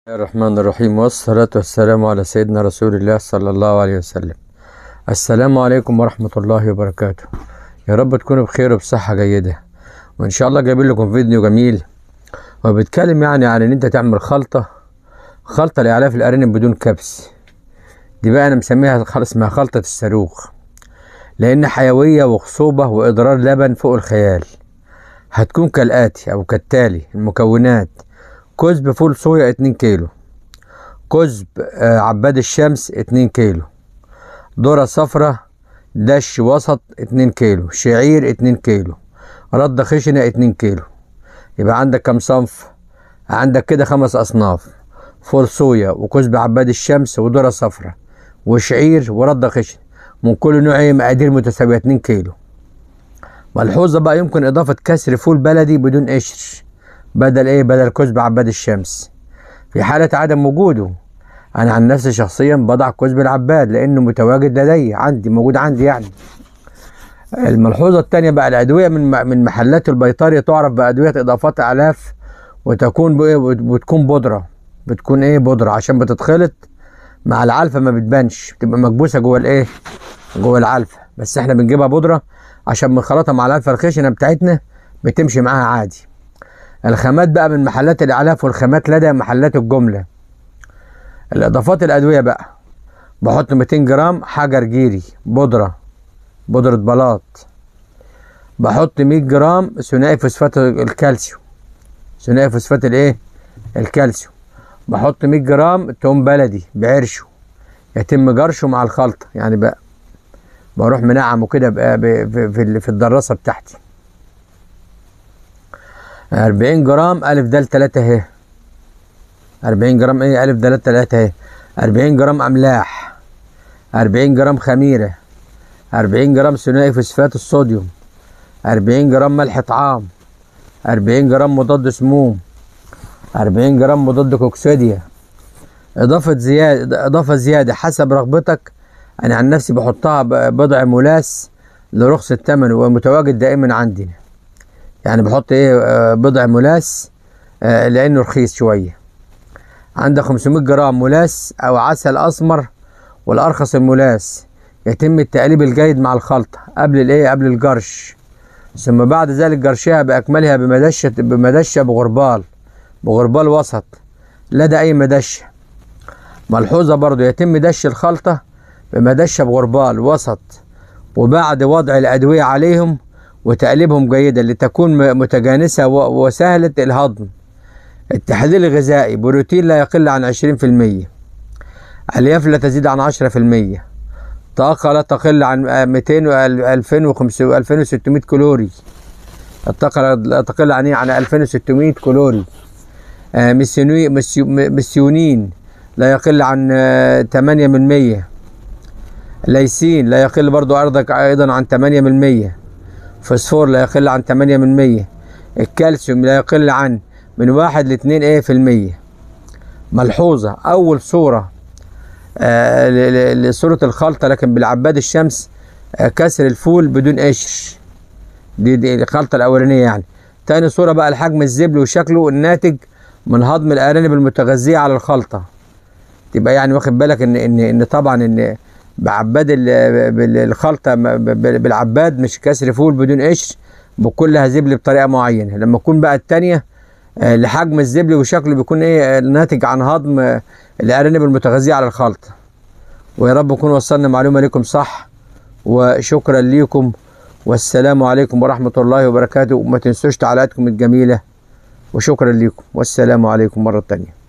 الله الرحمن الرحيم والصلاة والسلام على سيدنا رسول الله صلى الله عليه وسلم السلام عليكم ورحمة الله وبركاته يا رب تكونوا بخير وبصحة جيدة وإن شاء الله جايبين لكم فيديو جميل وبيتكلم يعني عن إن أنت تعمل خلطة خلطة لإعلاف الأرانب بدون كبس دي بقى أنا مسميها خل- اسمها خلطة الصاروخ لأن حيوية وخصوبة وإضرار لبن فوق الخيال هتكون كالآتي أو كالتالي المكونات كزب فول صويا اتنين كيلو كزب آه، عباد الشمس اتنين كيلو ذرة صفرة دش وسط اتنين كيلو شعير اتنين كيلو ردة خشنة اتنين كيلو يبقى عندك كم صنف عندك كده خمس أصناف فول صويا وكزب عباد الشمس وذرة صفرة وشعير وردة خشنة من كل نوع ايه مقادير متساوية اتنين كيلو ملحوظة بقى يمكن إضافة كسر فول بلدي بدون قشر بدل ايه بدل كزب عباد الشمس في حالة عدم وجوده انا عن نفسي شخصيا بضع كزب العباد لانه متواجد لدي عندي موجود عندي يعني الملحوظة التانية بقى الأدوية من من محلات البيطرية تعرف بأدوية إضافات أعلاف وتكون بإيه بتكون بودرة بتكون إيه بودرة عشان بتتخلط مع العلفة ما بتبانش بتبقى مكبوسة جوه الإيه جوه العلفة بس إحنا بنجيبها بودرة عشان بنخلطها مع العلفة الخشنة بتاعتنا بتمشي معاها عادي الخامات بقى من محلات الإعلاف والخامات لدى محلات الجملة الإضافات الأدوية بقى بحط 200 جرام حجر جيري بودرة بودرة بلاط بحط 100 جرام ثنائي فوسفات الكالسيوم ثنائي فوسفات الايه الكالسيوم بحط 100 جرام توم بلدي بعرشه يتم جرشه مع الخلطة يعني بقى بروح منعمه كده بقى ب- في في- في الدراسة بتاعتي 40 جرام ألف دال تلاتة اهي 40 جرام ايه ألف دال تلاتة اهي 40 جرام أملاح 40 جرام خميرة 40 جرام ثنائي فوسفات الصوديوم 40 جرام ملح طعام 40 جرام مضاد سموم 40 جرام مضاد كوكسيديا إضافة زيادة إضافة زيادة حسب رغبتك أنا عن نفسي بحطها ب- بضع ملاس لرخص الثمن ومتواجد دائما عندنا يعني بحط ايه آه، بضع ملاس آه، لانه رخيص شويه عندك 500 جرام ملاس او عسل اسمر والارخص الملاس يتم التقليب الجيد مع الخلطه قبل الايه قبل الجرش ثم بعد ذلك جرشها باكملها بمدشه بمدشه بغربال بغربال وسط لدى اي مدشه ملحوظه برضو يتم دش الخلطه بمدشه بغربال وسط وبعد وضع الادويه عليهم وتقليبهم جيدا لتكون م- متجانسة و- وسهلة الهضم التحليل الغذائي بروتين لا يقل عن 20% ألياف لا تزيد عن 10% طاقة لا تقل عن آه، 200 و 2500 و 2600 كالوري الطاقة لا تقل عن إيه؟ عن 2600 كالوري آه، ميسيوني ميسيو- م- ميسيونين لا يقل عن آه، 8% ليسين لا يقل برضو أرضك أيضا عن 8% فوسفور لا يقل عن 8% الكالسيوم لا يقل عن من واحد لاتنين ايه في المية ملحوظة أول صورة آه ل- ل- لصورة الخلطة لكن بالعباد الشمس آه كسر الفول بدون قشر دي دي الخلطة الأولانية يعني تاني صورة بقى الحجم الزبل وشكله الناتج من هضم الأرانب المتغذية على الخلطة تبقى يعني واخد بالك ان ان ان طبعا ان بعباد ال- بال- الخلطه م- ب- بالعباد مش كسر فول بدون قشر بكلها زبل بطريقه معينه لما تكون بقى التانيه آه، لحجم الزبل وشكله بيكون ايه آه، ناتج عن هضم آه، الارانب المتغذيه على الخلطه ويا رب نكون وصلنا معلومه لكم صح وشكرا ليكم والسلام عليكم ورحمه الله وبركاته وما تنسوش تعليقاتكم الجميله وشكرا ليكم والسلام عليكم مره تانيه